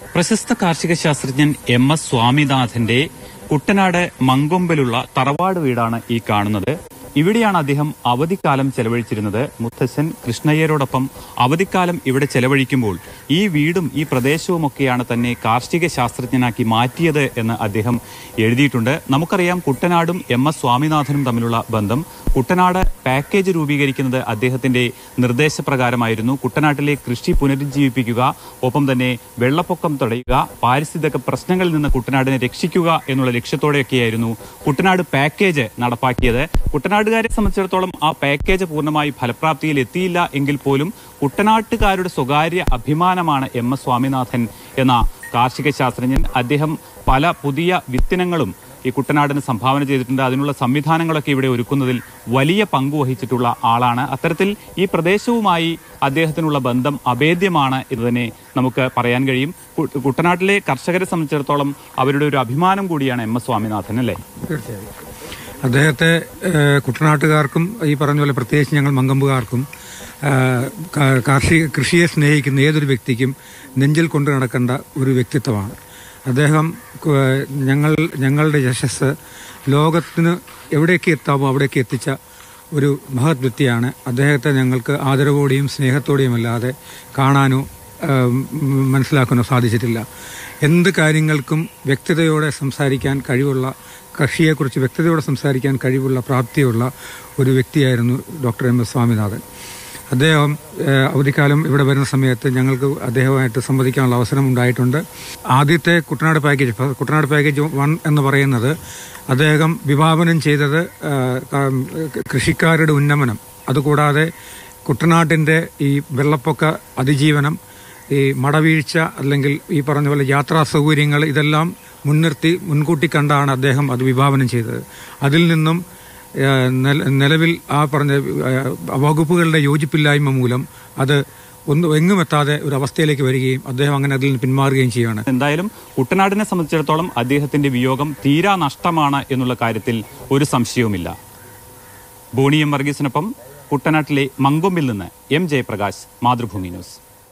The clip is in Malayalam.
പ്രശസ്ത കാർഷിക ശാസ്ത്രജ്ഞൻ എം എസ് സ്വാമിനാഥന്റെ കുട്ടനാട് മങ്കൊമ്പിലുള്ള തറവാട് വീടാണ് ഈ കാണുന്നത് ഇവിടെയാണ് അദ്ദേഹം അവധിക്കാലം ചെലവഴിച്ചിരുന്നത് മുത്തശ്ശൻ കൃഷ്ണയ്യരോടൊപ്പം അവധിക്കാലം ഇവിടെ ചെലവഴിക്കുമ്പോൾ ഈ വീടും ഈ പ്രദേശവുമൊക്കെയാണ് തന്നെ കാർഷിക ശാസ്ത്രജ്ഞനാക്കി മാറ്റിയത് എന്ന് അദ്ദേഹം എഴുതിയിട്ടുണ്ട് നമുക്കറിയാം കുട്ടനാടും എം എസ് സ്വാമിനാഥനും തമ്മിലുള്ള ബന്ധം കുട്ടനാട് പാക്കേജ് രൂപീകരിക്കുന്നത് അദ്ദേഹത്തിന്റെ നിർദ്ദേശപ്രകാരമായിരുന്നു കുട്ടനാട്ടിലെ കൃഷി പുനരുജ്ജീവിപ്പിക്കുക ഒപ്പം തന്നെ വെള്ളപ്പൊക്കം തടയുക പാരിസ്ഥിതിക പ്രശ്നങ്ങളിൽ നിന്ന് കുട്ടനാടിനെ രക്ഷിക്കുക എന്നുള്ള ലക്ഷ്യത്തോടെയൊക്കെയായിരുന്നു കുട്ടനാട് പാക്കേജ് നടപ്പാക്കിയത് കുട്ടനാടുകാരെ സംബന്ധിച്ചിടത്തോളം ആ പാക്കേജ് പൂർണ്ണമായി ഫലപ്രാപ്തിയിൽ എത്തിയില്ല എങ്കിൽ പോലും കുട്ടനാട്ടുകാരുടെ സ്വകാര്യ അഭിമാനമാണ് എം എസ് സ്വാമിനാഥൻ എന്ന കാർഷിക ശാസ്ത്രജ്ഞൻ അദ്ദേഹം പല പുതിയ വിത്തിനങ്ങളും ഈ കുട്ടനാടിന് സംഭാവന ചെയ്തിട്ടുണ്ട് അതിനുള്ള സംവിധാനങ്ങളൊക്കെ ഇവിടെ ഒരുക്കുന്നതിൽ വലിയ പങ്ക് വഹിച്ചിട്ടുള്ള ആളാണ് അത്തരത്തിൽ ഈ പ്രദേശവുമായി അദ്ദേഹത്തിനുള്ള ബന്ധം അഭേദ്യമാണ് എന്ന് തന്നെ നമുക്ക് പറയാൻ കഴിയും കു- കുട്ടനാട്ടിലെ കർഷകരെ സംബന്ധിച്ചിടത്തോളം അവരുടെ ഒരു അഭിമാനം കൂടിയാണ് എം എസ് സ്വാമിനാഥൻ അല്ലേ തീർച്ചയായും അദ്ദേഹത്തെ ഏഹ്, കുട്ടനാട്ടുകാർക്കും ഈ പറഞ്ഞ പോലെ പ്രത്യേകിച്ച് ഞങ്ങൾ മങ്കമ്പുകാർക്കും ഏഹ്, കാ- കാർഷിക കൃഷിയെ സ്നേഹിക്കുന്ന ഏതൊരു വ്യക്തിക്കും നെഞ്ചിൽ കൊണ്ടു നടക്കേണ്ട ഒരു വ്യക്തിത്വമാണ് അദ്ദേഹം കു- ഞങ്ങൾ ഞങ്ങളുടെ യശസ് ലോകത്തിന് എവിടേക്ക് എത്താമോ അവിടേക്ക് എത്തിച്ച ഒരു മഹത് വ്യക്തിയാണ് അദ്ദേഹത്തെ ഞങ്ങൾക്ക് ആദരവോടെയും സ്നേഹത്തോടെയും അല്ലാതെ കാണാനോ ഏഹ്, മനസ്സിലാക്കാനോ സാധിച്ചിട്ടില്ല എന്ത് കാര്യങ്ങൾക്കും വ്യക്തതയോടെ സംസാരിക്കാൻ കഴിവുള്ള കൃഷിയെക്കുറിച്ച് വ്യക്തതയോടെ സംസാരിക്കാൻ കഴിവുള്ള പ്രാപ്തിയുള്ള ഒരു വ്യക്തിയായിരുന്നു ഡോക്ടർ എം എസ് സ്വാമിനാഥൻ അദ്ദേഹം ഏഹ്, അവധിക്കാലം ഇവിടെ വരുന്ന സമയത്ത് ഞങ്ങൾക്ക് അദ്ദേഹമായിട്ട് സംവദിക്കാനുള്ള അവസരം ഉണ്ടായിട്ടുണ്ട് ആദ്യത്തെ കുട്ടനാട് പാക്കേജ് ഫ- കുട്ടനാട് പാക്കേജ് വൺ എന്ന് പറയുന്നത് അദ്ദേഹം വിഭാവനം ചെയ്തത് ഏഹ്, ക- കൃഷിക്കാരുടെ ഉന്നമനം അതുകൂടാതെ കുട്ടനാട്ടിൻ്റെ ഈ വെള്ളപ്പൊക്ക അതിജീവനം ഈ മടവീഴ്ച അല്ലെങ്കിൽ ഈ പറഞ്ഞ പോലെ യാത്രാ സൗകര്യങ്ങൾ ഇതെല്ലാം മുൻനിർത്തി മുൻകൂട്ടി കണ്ടാണ് അദ്ദേഹം അത് വിഭാവനം ചെയ്തത് അതിൽ നിന്നും ഏഹ്, നില- നിലവിൽ ആ പറഞ്ഞ ഏഹ്, വകുപ്പുകളുടെ യോജിപ്പില്ലായ്മ മൂലം അത് ഒന്നും എങ്ങും എത്താതെ ഒരു അവസ്ഥയിലേക്ക് വരികയും അദ്ദേഹം അങ്ങനെ അതിൽ നിന്ന് പിന്മാറുകയും ചെയ്യുകയാണ് എന്തായാലും കുട്ടനാടിനെ സംബന്ധിച്ചിടത്തോളം അദ്ദേഹത്തിന്റെ വിയോഗം തീരാ നഷ്ടമാണ് എന്നുള്ള കാര്യത്തിൽ ഒരു സംശയവുമില്ല ബോണി എം വർഗീസിനൊപ്പം കുട്ടനാട്ടിലെ മങ്കൊമ്പിൽ നിന്ന് എം ജയപ്രകാശ് മാതൃഭൂമി ന്യൂസ്